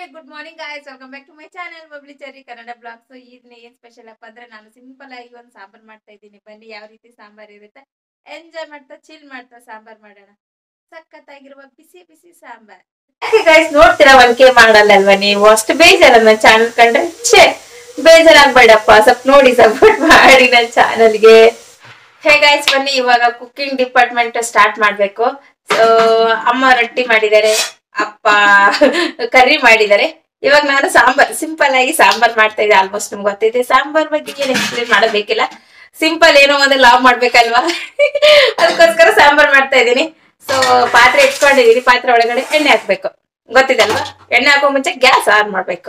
Good morning guys welcome back to my channel Bubbly Chari Kannada blogs ಈ ದಿನ ಏನ್ special ಅಪ್ಪ ಅಂದ್ರೆ ನಾನು ಸಿಂಪಲ್ ಆಗಿ ಒಂದು ಸಾಂಬಾರ್ ಮಾಡ್ತಾ ಇದ್ದೀನಿ ಬನ್ನಿ ಯಾವ ರೀತಿ ಸಾಂಬಾರ್ ಇರುತ್ತೆ ಎಂಜಾಯ್ ಮಾಡ್ತಾ ಚಿಲ್ ಮಾಡ್ತಾ ಸಾಂಬಾರ್ ಮಾಡೋಣ ಸಖತ್ತಾಗಿರುವ ಬಿಸಿ ಬಿಸಿ ಸಾಂಬಾರ್ ಗೈಸ್ ನೋಡ್ತೀರಾ ಒಂದ್ ಕೆ ಮಾಡಲ್ಲಲ್ವಾ ನೀವು ಅಷ್ಟು ಬೇಜಾರ ನನ್ನ ಚಾನಲ್ ಕಂಡ್ರೆ ಛೇ ಬೇಜಾರಾಗ್ಬೇಡಪ್ಪ ಸ್ವಲ್ಪ ನೋಡಿ ಸಪೋರ್ಟ್ ಮಾಡಿ ನನ್ನ ಚಾನಲ್ಗೆ ಹೇ ಗೈಸ್ ಬನ್ನಿ ಇವಾಗ ಕುಕಿಂಗ್ ಡಿಪಾರ್ಟ್ಮೆಂಟ್ ಸ್ಟಾರ್ಟ್ ಮಾಡ್ಬೇಕು ಸೊ ಅಮ್ಮ ರೊಟ್ಟಿ ಮಾಡಿದ್ದಾರೆ ಅಪ್ಪ ಕರ್ರಿ ಮಾಡಿದ್ದಾರೆ ಇವಾಗ ನಾನು ಸಾಂಬಾರ್ ಸಿಂಪಲ್ ಆಗಿ ಸಾಂಬಾರ್ ಮಾಡ್ತಾ ಇದ್ದೆ ಆಲ್ಮೋಸ್ಟ್ ನಿಮ್ಗೆ ಗೊತ್ತಿದೆ ಸಾಂಬಾರ್ ಬಗ್ಗೆ ಏನ್ ಎಕ್ಸ್ಪ್ಲೇನ್ ಮಾಡೋಬೇಕಿಲ್ಲ ಸಿಂಪಲ್ ಏನೋ ಒಂದು ಲಾವ್ ಮಾಡ್ಬೇಕಲ್ವಾ ಅದಕ್ಕೋಸ್ಕರ ಸಾಂಬಾರ್ ಮಾಡ್ತಾ ಇದ್ದೀನಿ ಸೊ ಪಾತ್ರೆ ಇಟ್ಕೊಂಡಿದೀನಿ ಪಾತ್ರೆ ಒಳಗಡೆ ಎಣ್ಣೆ ಹಾಕ್ಬೇಕು ಗೊತ್ತಿದಲ್ವಾ ಎಣ್ಣೆ ಹಾಕೋ ಮುಂಚೆ ಗ್ಯಾಸ್ ಆನ್ ಮಾಡ್ಬೇಕು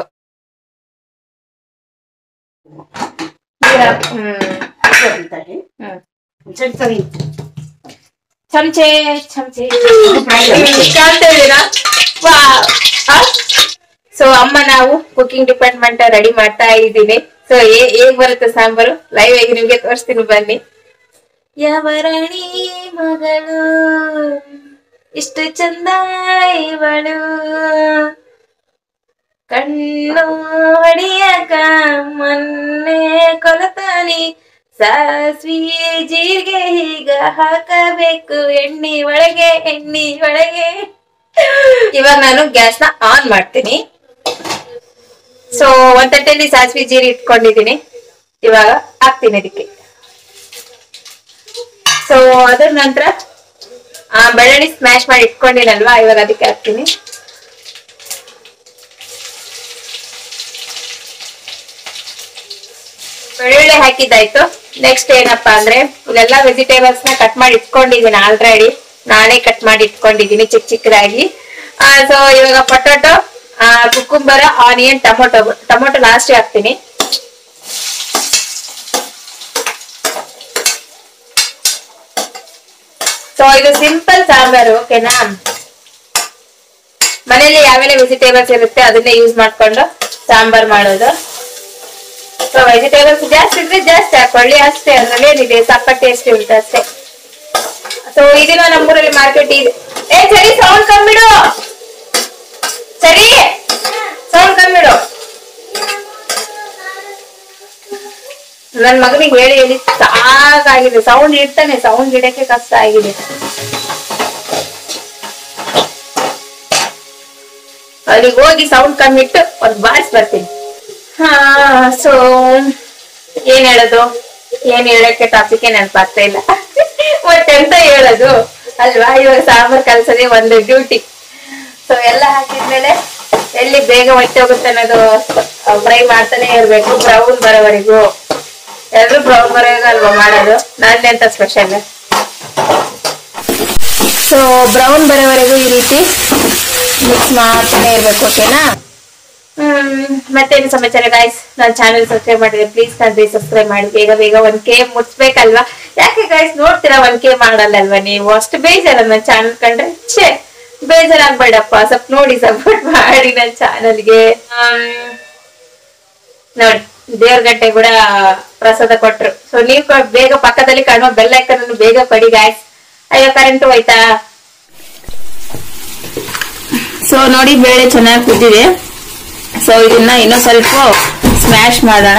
ನೀರ್ ಹಾಕ್- ಹ್ಮ್ ಹ್ಮ್ ಚಮಚೆ ಚಮಚೆ ಕಾಣ್ತಾ ಇದೀರಾ ಸೊ ಅಮ್ಮ ನಾವು ಕುಕಿಂಗ್ ಡಿಪಾರ್ಟ್ಮೆಂಟ್ ರೆಡಿ ಮಾಡ್ತಾ ಇದ್ದೀನಿ ಸೊ ಹೇಗ್ ಬರುತ್ತೆ ಸಾಂಬಾರು ಲೈವ್ ಆಗಿ ನಿಮ್ಗೆ ತೋರಿಸ್ತೀನಿ ಬನ್ನಿ ಯಾವ ರಾಣಿ ಮಗಳು ಇಷ್ಟು ಚಂದ ಇವಳು ಕಣ್ಣು ಹೊಡಿಯಕ ಮೊನ್ನೆ ಕೊಲತಾನಿ ಸಾಸ್ವಿ ಜೀರಿಗೆ ಈಗ ಹಾಕಬೇಕು ಎಣ್ಣೆ ಒಳಗೆ ಎಣ್ಣೆ ಒಳಗೆ ಇವಾಗ ನಾನು ಗ್ಯಾಸ್ ನ ಆನ್ ಮಾಡ್ತೀನಿ ಸೊ ಒಂದ್ ತಟ್ಟೆಲಿ ಸಾಸ್ವಿ ಜೀರಿಗೆ ಇಟ್ಕೊಂಡಿದೀನಿ ಇವಾಗ ಹಾಕ್ತೀನಿ ಇದಕ್ಕೆ ಸೊ ಅದ್ರ ನಂತರ ಆ ಬೆಳ್ಳುಳ್ಳಿ ಸ್ಮ್ಯಾಶ್ ಮಾಡಿ ಇಟ್ಕೊಂಡಿನಲ್ವಾ ಇವಾಗ ಅದಕ್ಕೆ ಹಾಕ್ತೀನಿ ಬೆಳ್ಳುಳ್ಳಿ ಹಾಕಿದ್ದಾಯ್ತು ನೆಕ್ಸ್ಟ್ ಏನಪ್ಪಾ ಅಂದ್ರೆ ಇಲ್ಲೆಲ್ಲ ವೆಜಿಟೇಬಲ್ಸ್ ನ ಕಟ್ ಮಾಡಿ ಇಟ್ಕೊಂಡಿದ್ದೀನಿ ಆಲ್ರೆಡಿ ನಾನೇ ಕಟ್ ಮಾಡಿ ಇಟ್ಕೊಂಡಿದ್ದೀನಿ ಚಿಕ್ಕ ಚಿಕ್ಕದಾಗಿ ಸೊ ಇವಾಗ potato cucumber onion tomato tomato last ಹಾಕ್ತೀನಿ ಸೊ ಇದು ಸಿಂಪಲ್ ಸಾಂಬಾರು ಓಕೆನಾ ಮನೇಲಿ ಯಾವೆಲ್ಲ ವೆಜಿಟೇಬಲ್ಸ್ ಇರುತ್ತೆ ಅದನ್ನೇ ಯೂಸ್ ಮಾಡ್ಕೊಂಡು ಸಾಂಬಾರ್ ಮಾಡೋದು ಸೊ ವೆಜಿಟೇಬಲ್ಸ್ ಜಾಸ್ತಿ ಇದ್ರೆ ಜಾಸ್ತಿ ಹಾಕೊಳ್ಳಿ ಅಷ್ಟೇ ಅದ್ರಲ್ಲಿ ಏನಿದೆ ಸಕ್ಕ ಟೇಸ್ಟ್ ಉಂಟು ಅಷ್ಟೇ ಸೊ ಇದೀನ ನಮ್ಮೂರಲ್ಲಿ ಮಾರ್ಕೆಟ್ ಇದೆ ಏ ಸರಿ ಸೌಂಡ್ ಕಮ್ಮಿಡು ಸರಿ ಸೌಂಡ್ ಕಮ್ಮಿಡು ನನ್ ಮಗನಿಗೆ ಹೇಳಿ ಹೇಳಿ ಸಾಕಾಗಿದೆ ಸೌಂಡ್ ಇಡ್ತಾನೆ ಸೌಂಡ್ ಇಡಕ್ಕೆ ಕಷ್ಟ ಆಗಿದೆ ಅಲ್ಲಿಗೆ ಹೋಗಿ ಸೌಂಡ್ ಕಮ್ಮಿ ಇಟ್ಟು ಒಂದ್ ಬಾರಿಸ್ ಬರ್ತೀನಿ ಹಾ ಸೊ ಏನ್ ಹೇಳೋದು ಏನ್ ಹೇಳಕ್ಕೆ ಟಾಪಿಕ್ ನೆನಪಾಗ್ತಾ ಇಲ್ಲ ಮತ್ತೆಂತ ಹೇಳೋದು ಅಲ್ವಾ ಇವಾಗ ಸಾಂಬಾರ್ ಕಲ್ಸೋದೇ ಒಂದು ಡ್ಯೂಟಿ ಸೊ ಎಲ್ಲ ಹಾಕಿದ್ಮೇಲೆ ಎಲ್ಲಿ ಬೇಗ ಹೊಟ್ಟೆ ಹೋಗುತ್ತೆ ಅನ್ನೋದು ಫ್ರೈ ಮಾಡ್ತಾನೆ ಇರ್ಬೇಕು ಬ್ರೌನ್ ಬರೋವರೆಗೂ ಎಲ್ರು ಬ್ರೌನ್ ಬರೋವರೆಗೂ ಅಲ್ವಾ ಮಾಡೋದು ನಂದೆಂತ ಸ್ಪೆಷಲ್ ಸೊ ಬ್ರೌನ್ ಬರೋವರೆಗೂ ಈ ರೀತಿ ಮಿಕ್ಸ್ ಮಾಡ್ತಾನೆ ಇರ್ಬೇಕು ಓಕೆನಾ ಹ್ಮ್ ಮತ್ತೇನು ಸಮಾಚಾರ ಗಾಯ್ಸ್ ನನ್ನ ಚಾನೆಲ್ ಸಬ್ಸ್ಕ್ರೈಬ್ ಮಾಡಿದ್ರೆ ಪ್ಲೀಸ್ ತಂದೆ ಸಬ್ಸ್ಕ್ರೈಬ್ ಮಾಡಿ ಬೇಗ ಬೇಗ ಒಂದ್ ಕೆ ಮುಟ್ಸ್ಬೇಕಲ್ವಾ ಯಾಕೆ ಗಾಯ್ಸ್ ನೋಡ್ತೀರಾ ಒಂದ್ ಕೆ ಮಾಡಲ್ಲಲ್ವಾ ನೀವು ಅಷ್ಟು ಬೇಜಾರ ನನ್ನ ಚಾನೆಲ್ ಕಂಡ್ರೆ ಛೇ ಬೇಜಾರಾಗ್ಬೇಡಪ್ಪ ಸ್ವಲ್ಪ ನೋಡಿ ಸಪೋರ್ಟ್ ಮಾಡಿ ನನ್ನ ಚಾನೆಲ್ಗೆ ನೋಡಿ ದೇವ್ರ ಗಂಟೆ ಕೂಡ ಪ್ರಸಾದ ಕೊಟ್ರು ಸೊ ನೀವು ಕ- ಬೇಗ ಪಕ್ಕದಲ್ಲಿ ಕಾಣುವ ಬೆಲ್ಲ ಐಕನ್ ಬೇಗ ಕೊಡಿ ಗಾಯ್ಸ್ ಅಯ್ಯೋ ಕರೆಂಟ್ ಹೋಯ್ತಾ ಸೊ ನೋಡಿ ಬೇಳೆ ಚೆನ್ನಾಗಿ ಕುದ್ದಿದೆ ಸೊ ಇದನ್ನ ಇನ್ನೂ ಸ್ವಲ್ಪ ಸ್ಮ್ಯಾಶ್ ಮಾಡೋಣ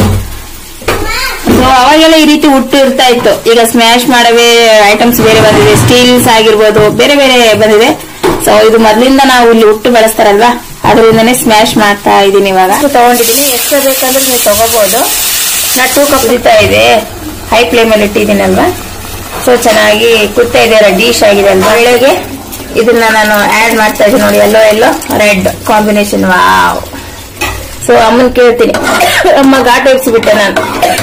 ಸೊ ಅವಾಗೆಲ್ಲ ಈ ರೀತಿ ಹುಟ್ಟು ಇರ್ತಾ ಇತ್ತು ಈಗ ಸ್ಮ್ಯಾಶ್ ಮಾಡವೇ ಐಟಮ್ಸ್ ಬೇರೆ ಬಂದಿದೆ ಸ್ಟೀಲ್ಸ್ ಆಗಿರ್ಬೋದು ಬೇರೆ ಬೇರೆ ಬಂದಿದೆ ಸೊ ಇದು ಮೊದ್ಲಿಂದ ನಾವು ಇಲ್ಲಿ ಹುಟ್ಟು ಬೆಳೆಸ್ತಾರಲ್ವಾ ಅದರಿಂದನೇ ಸ್ಮ್ಯಾಶ್ ಮಾಡ್ತಾ ಇದೀನಿ ಇವಾಗ ಸೊ ತಗೊಂಡಿದೀನಿ ಎಷ್ಟು ಬೇಕಂದ್ರೆ ನೀವು ತಗೋಬಹುದು ನಾ ಟೂ ಕಪ್ ಕುದಿತಾ ಇದೆ ಹೈ ಫ್ಲೇಮಲ್ಲಿ ಇಟ್ಟಿದ್ದೀನಲ್ವಾ ಸೊ ಚೆನ್ನಾಗಿ ಕುತ್ತಾ ಇದೆ ರೆಡಿಶ್ ಆಗಿದೆ ಅಲ್ವಾ ಒಳ್ಳೆಗೆ ಇದನ್ನ ನಾನು ಆಡ್ ಮಾಡ್ತಾ ಇದ್ದೀನಿ ನೋಡಿ yellow yellow red combination wow so ಅಮ್ಮನ್ ಕೇಳ್ತೀನಿ ಅಮ್ಮ ಘಾಟ್ ಇರಿಸಿಬಿಟ್ಟೆ ನಾನು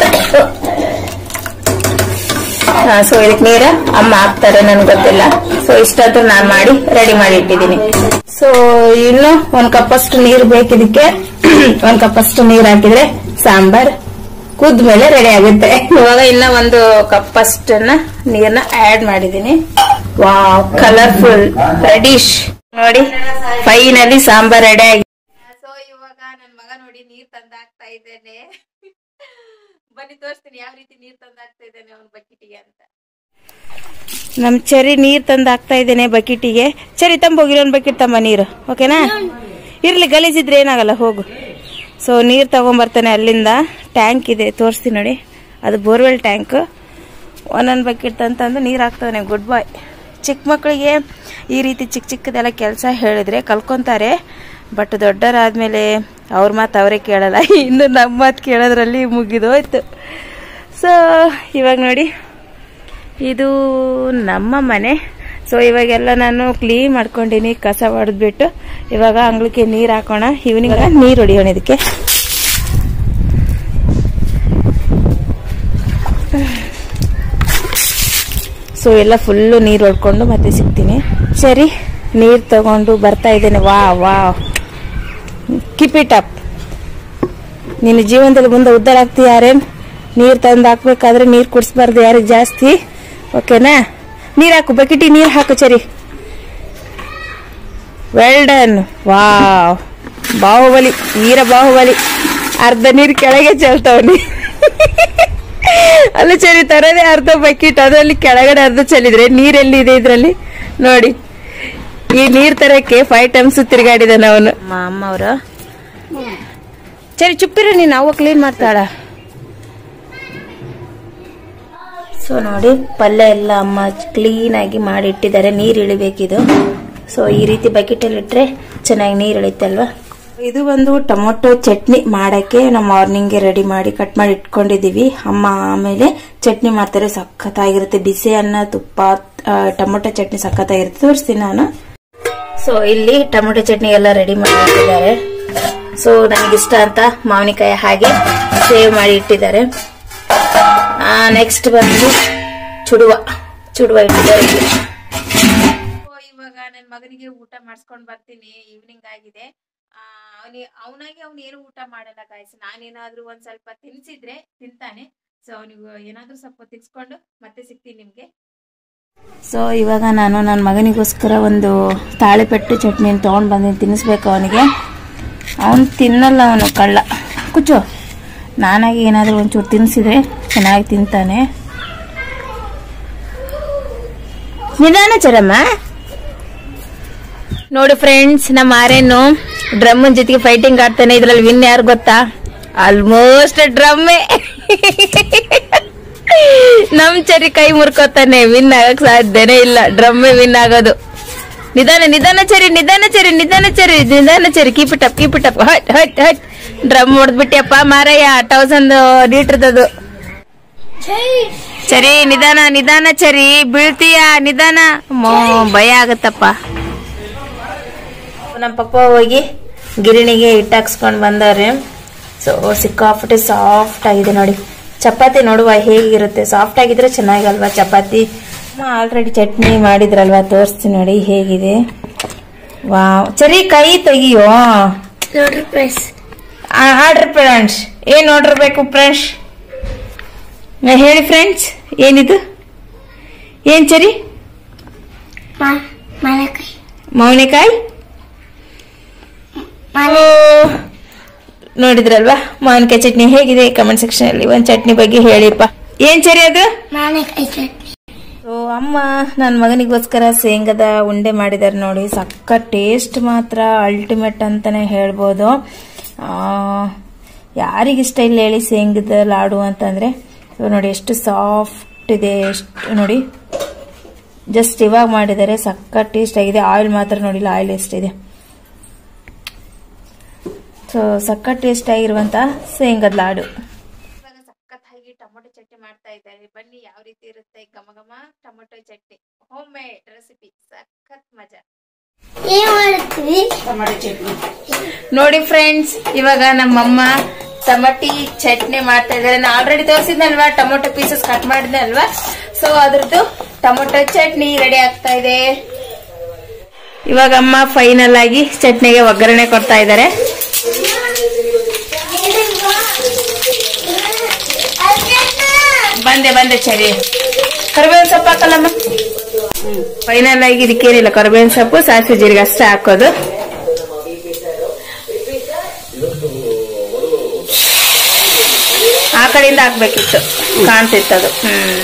ಸೊ ಇದಕ್ಕೆ ನೀರ ಅಮ್ಮ ಹಾಕ್ತಾರೆ ನನ್ಗೆ ಗೊತ್ತಿಲ್ಲ ಸೊ ಇಷ್ಟಂತೂ ನಾನು ಮಾಡಿ ರೆಡಿ ಮಾಡಿ ಇಟ್ಟಿದ್ದೀನಿ ಸೊ ಇನ್ನು ಒಂದ್ ಕಪ್ಪಷ್ಟು ನೀರು ಬೇಕಿದಕ್ಕೆ ಒಂದ್ ಕಪ್ಪಷ್ಟು ನೀರ್ ಹಾಕಿದ್ರೆ ಸಾಂಬಾರ್ ಕುದ್ಮೇಲೆ ರೆಡಿ ಆಗುತ್ತೆ ಇವಾಗ ಇನ್ನ ಒಂದು ಕಪ್ಪಷ್ಟನ್ನ ನೀರ್ನ ಆಡ್ ಮಾಡಿದೀನಿ ವಾವ್ ಕಲರ್ಫುಲ್ ರೆಡಿಶ್ ನೋಡಿ ಫೈನಲಿ ಸಾಂಬಾರ್ ರೆಡಿ ಆಗಿ ಸೊ ಇವಾಗ ನನ್ ಮಗ ನೋಡಿ ನೀರ್ ತಂದ ಹಾಕ್ತಾ ಇದ್ದೇನೆ ಬನ್ನಿ ತೋರಿಸ್ತೀನಿ ಯಾವ ರೀತಿ ನೀರ್ ತಂದ ಹಾಕ್ತಾ ಇದ್ದೇನೆ ಅವ್ನ ಬಕೆಟಿಗೆ ಅಂತ ನಮ್ ಚೆರಿ ನೀರ್ ತಂದು ಹಾಕ್ತಾ ಇದ್ದೇನೆ ಬಕೆಟಿಗೆ ಚೆರಿ ತಂಬೋಗಿರೋ ಒಂದು ಬಕೆಟ್ ತಮ್ಮ ನೀರು ಓಕೆನಾ ಇರ್ಲಿ ಗಲೀಜಿದ್ರೆ ಏನಾಗಲ್ಲ ಹೋಗು ಸೊ ನೀರು ತಗೊಂಬರ್ತಾನೆ ಅಲ್ಲಿಂದ ಟ್ಯಾಂಕ್ ಇದೆ ತೋರಿಸ್ತೀನಿ ನೋಡಿ ಅದು ಬೋರ್ವೆಲ್ ಟ್ಯಾಂಕ್ ಒಂದೊಂದು ಬಕೆಟ್ ಅಂತಂದು ನೀರು ಹಾಕ್ತಾನೆ ಗುಡ್ ಬಾಯ್ ಚಿಕ್ಕ ಮಕ್ಕಳಿಗೆ ಈ ರೀತಿ ಚಿಕ್ಕ ಚಿಕ್ಕದೆಲ್ಲ ಕೆಲಸ ಹೇಳಿದ್ರೆ ಕಲ್ಕೊಂತಾರೆ ಬಟ್ ದೊಡ್ಡರಾದ್ಮೇಲೆ ಅವ್ರ ಮಾತು ಅವರೇ ಕೇಳಲ್ಲ ಇನ್ನು ನಮ್ಮ ಮಾತು ಕೇಳೋದ್ರಲ್ಲಿ ಮುಗಿದೋಯ್ತು ಸೊ ಇವಾಗ ನೋಡಿ ಇದು ನಮ್ಮ ಮನೆ ಸೊ ಇವಾಗೆಲ್ಲ ನಾನು ಕ್ಲೀನ್ ಮಾಡ್ಕೊಂಡಿನಿ ಕಸ ಹೊಡೆದ್ಬಿಟ್ಟು ಇವಾಗ ಅಂಗ್ಳಕ್ಕೆ ನೀರು ಹಾಕೋಣ ಈವ್ನಿಂಗ್ ನೀರು ಹೊಡಿಯೋಣ ಇದಕ್ಕೆ ಸೊ ಎಲ್ಲ ಫುಲ್ಲು ನೀರು ಹೊಡ್ಕೊಂಡು ಮತ್ತೆ ಸಿಗ್ತೀನಿ ಸರಿ ನೀರು ತಗೊಂಡು ಬರ್ತಾ ಇದ್ದೇನೆ ವಾ ವಾ ಕೀಪ್ ಇಟ್ ಅಪ್ ನಿನ್ನ ಜೀವನದಲ್ಲಿ ಮುಂದೆ ಉದ್ಧಾರ ಆಗ್ತೀಯಾರೆ ನೀರು ತಂದು ಹಾಕ್ಬೇಕಾದ್ರೆ ನೀರು ಕುಡಿಸ್ಬಾರ್ದು ಯಾರಿಗೆ ಜಾಸ್ತಿ ಓಕೆನಾ ನೀರು ಹಾಕು ಬಕೆಟಿ ನೀರು ಹಾಕು ಸರಿ ವೆಲ್ ಡನ್ ವಾವ್ ಬಾಹುಬಲಿ ವೀರ ಬಾಹುಬಲಿ ಅರ್ಧ ನೀರು ಕೆಳಗೆ ಚೆಲ್ತಾವನಿ ಅಲ್ಲ ಸರಿ ತರದೇ ಅರ್ಧ ಬಕೆಟ್ ಅದರಲ್ಲಿ ಕೆಳಗಡೆ ಅರ್ಧ ಚೆಲ್ಲಿದ್ರೆ ನೀರೆಲ್ಲಿದೆ ಇದ್ರಲ್ಲಿ ನೋಡಿ ಈ ನೀರ್ ತರಕ್ಕೆ ಫೈವ್ ಟೈಮ್ಸ್ ತಿರುಗಾಡಿದಾನೆ ಅವನು ಅಮ್ಮ ಅವರು ಸರಿ ಚುಪ್ಪಿರು ನೀನು ಅವ ಕ್ಲೀನ್ ಮಾಡ್ತಾಳ ಸೊ ನೋಡಿ ಪಲ್ಯ ಎಲ್ಲ ಅಮ್ಮ ಕ್ಲೀನ್ ಆಗಿ ಮಾಡಿ ಇಟ್ಟಿದ್ದಾರೆ ನೀರು ಇಳಿಬೇಕಿದು ಸೊ ಈ ರೀತಿ ಬಕೆಟ್ ಅಲ್ಲಿ ಇಟ್ರೆ ಚೆನ್ನಾಗಿ ನೀರು ಇಳಿತಲ್ವಾ ಇದು ಒಂದು ಟೊಮೊಟೊ ಚಟ್ನಿ ಮಾಡಕ್ಕೆ ನಾವು ಮಾರ್ನಿಂಗ್ ರೆಡಿ ಮಾಡಿ ಕಟ್ ಮಾಡಿ ಇಟ್ಕೊಂಡಿದೀವಿ ಅಮ್ಮ ಆಮೇಲೆ ಚಟ್ನಿ ಮಾಡ್ತಾರೆ ಸಖತ್ತಾಗಿರುತ್ತೆ ಬಿಸಿ ಅನ್ನ ತುಪ್ಪ ಆ, ಟೊಮೊಟೊ ಚಟ್ನಿ ಸಖತ್ತಾಗಿರುತ್ತೆ ತೋರಿಸ್ತೀನಿ ನಾನು ಸೊ ಇಲ್ಲಿ ಟೊಮೊಟೊ ಚಟ್ನಿ ಎಲ್ಲ ರೆಡಿ ಮಾಡಿ ಇಟ್ಟಿದ್ದಾರೆ ಸೊ ನನಗಿಷ್ಟ ಅಂತ ಮಾವಿನಕಾಯಿ ಹಾಗೆ ಸೇವ್ ಮಾಡಿ ಇಟ್ಟಿದ್ದಾರೆ ನೆಕ್ಸ್ಟ್ ಬಂದು ಚುಡುವ ಚುಡುವ ಇಟ್ಟಿದ್ದಾರೆ ಇಲ್ಲಿ. So, ಇವಾಗ ನನ್ನ ಮಗನಿಗೆ ಊಟ ಮಾಡಿಸ್ಕೊಂಡ್ ಬರ್ತೀನಿ ಈವ್ನಿಂಗ್ ಆಗಿದೆ ಅವನಿ ಅವನಾಗಿ ಅವ್ನು ಏನು ಊಟ ಮಾಡಲ್ಲ ಗಾಯ್ಸ್ ನಾನೇನಾದ್ರೂ ಒಂದ್ ಸ್ವಲ್ಪ ತಿನ್ಸಿದ್ರೆ ತಿಂತಾನೆ ಸೊ ಅವನಿಗೆ ಏನಾದ್ರೂ ಸ್ವಲ್ಪ ತಿನ್ಸ್ಕೊಂಡು ಮತ್ತೆ ಸಿಗ್ತೀನಿ ನಿಮ್ಗೆ ಸೊ ಇವಾಗ ನಾನು ನನ್ನ ಮಗನಿಗೋಸ್ಕರ ಒಂದು ತಾಳಿಪೆಟ್ಟು ಚಟ್ನಿ ತೊಗೊಂಡು ಬಂದಿನಿ ತಿನ್ನಿಸ್ಬೇಕು ಅವನಿಗೆ ಅವನು ತಿನ್ನಲ್ಲ ಅವನು ಕಳ್ಳ ಕುಚ್ಚು ನಾನಾಗಿ ಏನಾದರೂ ಒಂಚೂರು ತಿನ್ನಿಸಿದ್ರೆ ಚೆನ್ನಾಗಿ ತಿಂತಾನೆ ನಿಧಾನ ಚರಮ್ಮ ನೋಡಿ ಫ್ರೆಂಡ್ಸ್ ನಮ್ಮ ಆರೇನು ಡ್ರಮ್ಮನ್ ಜೊತೆಗೆ ಫೈಟಿಂಗ್ ಆಡ್ತಾನೆ ಇದ್ರಲ್ಲಿ ವಿನ್ ಯಾರು ಗೊತ್ತಾ ಆಲ್ಮೋಸ್ಟ್ ಡ್ರಮ್ಮೇ ನಮ್ ಚರಿ ಕೈ ಮುರ್ಕೋತಾನೆ ವಿನ್ ಆಗಕ್ ಸಾಧ್ಯನೇ ಇಲ್ಲ ಡ್ರಮ್ಮೇ ವಿನ್ ಆಗೋದು ನಿಧಾನ ನಿಧಾನ ಚರಿ ನಿಧಾನ ಚರಿ ನಿಧಾನ ಚರಿ ನಿಧಾನ Chari keep it up keep it up ಹಟ್ ಹಟ್ ಹಟ್ ಡ್ರಮ್ ಹೊಡೆದ್ಬಿಟ್ಟಿಯಪ್ಪ ಮಾರಯ್ಯ ತೌಸಂಡ್ ಲೀಟರ್ದದು ಚರಿ ನಿಧಾನ ನಿಧಾನ ಚರಿ ಬೀಳ್ತೀಯ ನಿಧಾನ ಮೋ ಭಯ ಆಗತ್ತಪ್ಪ ನಮ್ಮ ಪಪ್ಪ ಹೋಗಿ ಗಿರಣಿಗೆ ಹಿಟ್ಟು ಹಾಕ್ಸ್ಕೊಂಡ್ ಬಂದವ್ರೆ ಸೊ ಸಿಕ್ಕಾಪಟ್ಟೆ ಸಾಫ್ಟ್ ಆಗಿದೆ ನೋಡಿ ಚಪಾತಿ ನೋಡುವ ಹೇಗಿರುತ್ತೆ ಸಾಫ್ಟ್ ಆಗಿದ್ರೆ ಚೆನ್ನಾಗಲ್ವಾ ಚಪಾತಿ ಆಲ್ರೆಡಿ ಚಟ್ನಿ ಮಾಡಿದ್ರಲ್ವಾ ತೋರಿಸ್ತೀನಿ ನೋಡಿ ಹೇಗಿದೆ ವಾವ್ ಸರಿ ಕೈ ತೆಗಿಯೋ ನೋಡ್ರಿ ಫ್ರೆಂಡ್ಸ್ ಆರ್ಡ್ರ್ ಫ್ರೆಂಡ್ಸ್ ಏನ್ ಆರ್ಡರ್ ಬೇಕು ಫ್ರೆಂಡ್ಸ್ ಹೇಳಿ ಫ್ರೆಂಡ್ಸ್ ಏನಿದು ಏನ್ ಸರಿ ಮಾಲಕಾಯಿ ಮೌನಿಕಾಯಿ ಓ, ನೋಡಿದ್ರಲ್ವಾ ಮಾವಿನಕಾಯಿ ಚಟ್ನಿ ಹೇಗಿದೆ ಕಮೆಂಟ್ ಸೆಕ್ಷನ್ ಅಲ್ಲಿ ಒಂದ್ ಚಟ್ನಿ ಬಗ್ಗೆ ಹೇಳಿಪ್ಪ ಏನ್ ಸರಿ ಅದು ಮಾಲಕಾಯಿ ಚಟ್ನಿ ಸೊ ಅಮ್ಮ ನನ್ನ ಮಗನಿಗೋಸ್ಕರ ಶೇಂಗದ ಉಂಡೆ ಮಾಡಿದಾರೆ ನೋಡಿ ಸಕ್ಕ ಟೇಸ್ಟ್ ಮಾತ್ರ ಅಲ್ಟಿಮೇಟ್ ಅಂತಾನೆ ಹೇಳ್ಬೋದು ಆ, ಯಾರಿಗಿಷ್ಟ ಇಲ್ಲ ಹೇಳಿ ಶೇಂಗದ ಲಾಡು ಅಂತಂದ್ರೆ ಸೊ ನೋಡಿ ಎಷ್ಟು ಸಾಫ್ಟ್ ಇದೆ ಎಷ್ಟು ನೋಡಿ ಜಸ್ಟ್ ಇವಾಗ ಮಾಡಿದ್ದಾರೆ ಸಕ್ಕ ಟೇಸ್ಟ್ ಆಗಿದೆ ಆಯಿಲ್ ಮಾತ್ರ ನೋಡಿಲ್ಲ ಆಯಿಲ್ ಎಷ್ಟಿದೆ ಸೊ ಸಕ್ಕ ಟೇಸ್ಟ್ ಆಗಿರುವಂತ ಶೇಂಗದ ಲಾಡು ಇವಾಗ ಸಖತ್ತಾಗಿ ಟೊಮೊಟೊ ಚಟ್ನಿ ಮಾಡ್ತಾ ಇದ್ದಾರೆ ಬನ್ನಿ ಯಾವ ರೀತಿ ಇರುತ್ತೆ ಘಮ ಘಮ tomato chutney homemade recipe ಸಖತ್ ಮಜಾ ಏನ್ ಮಾಡ್ತೀವಿ ನೋಡಿ ಫ್ರೆಂಡ್ಸ್ ಇವಾಗ ನಮ್ಮಮ್ಮ ಟಮಟಿ ಚಟ್ನಿ ಮಾಡ್ತಾ ಇದ್ದಾರೆ ನಾನು ಆಲ್ರೆಡಿ ತೋರಿಸಿದ್ನಲ್ವಾ ಟೊಮೊಟೊ ಪೀಸಸ್ ಕಟ್ ಮಾಡಿದ್ದೆ ಅಲ್ವಾ ಸೊ ಅದ್ರದ್ದು ಟೊಮೊಟೊ ಚಟ್ನಿ ರೆಡಿ ಆಗ್ತಾ ಇದೆ ಇವಾಗ ಅಮ್ಮ ಫೈನಲ್ ಆಗಿ ಚಟ್ನಿಗೆ ಒಗ್ಗರಣೆ ಕೊಡ್ತಾ ಇದ್ದಾರೆ ಬಂದೆ ಬಂದೆ ಸರಿ ಕರಿಬೇವಿನ ಸೊಪ್ಪು ಹಾಕಲ್ಲಮ್ಮ ಫೈನಲ್ ಆಗಿ ಇದಕ್ಕೇನಿಲ್ಲ ಕರಿಬೇವಿನ ಸೊಪ್ಪು ಸಾಸಿವೆ ಜೀರಿಗೆ ಅಷ್ಟೇ ಹಾಕೋದು ಆ ಕಡೆಯಿಂದ ಹಾಕ್ಬೇಕಿತ್ತು ಕಾಣ್ತಿತ್ತು ಅದು ಹ್ಮ್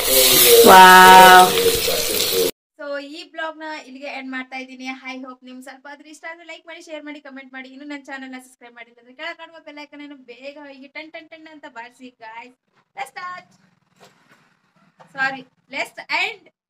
ವಾವ್ ಸೊ ಈ ಬ್ಲಾಗ್ ನ ಇಲ್ಲಿಗೆ ಎಂಡ್ ಮಾಡ್ತಾ ಇದ್ದೀನಿ ಐ ಹೋಪ್ ನಿಮ್ ಸ್ವಲ್ಪ ಆದ್ರೂ ಇಷ್ಟ ಆದ್ರೆ ಲೈಕ್ ಮಾಡಿ ಶೇರ್ ಮಾಡಿ ಕಮೆಂಟ್ ಮಾಡಿ ಇನ್ನು ನನ್ನ ಚಾನಲ್ನ ಸಬ್ಸ್ಕ್ರೈಬ್ ಮಾಡಿಲ್ಲ ಅಂದ್ರೆ ಕೆಳಗೆ ಕಾಣುವ ಬೆಲ್ ಐಕನ್ ಅನ್ನು ಬೇಗ ಹೋಗಿ ಟನ್ ಟನ್ ಟನ್ ಅಂತ ಬಾರಿಸಿ guys let's start sorry let's end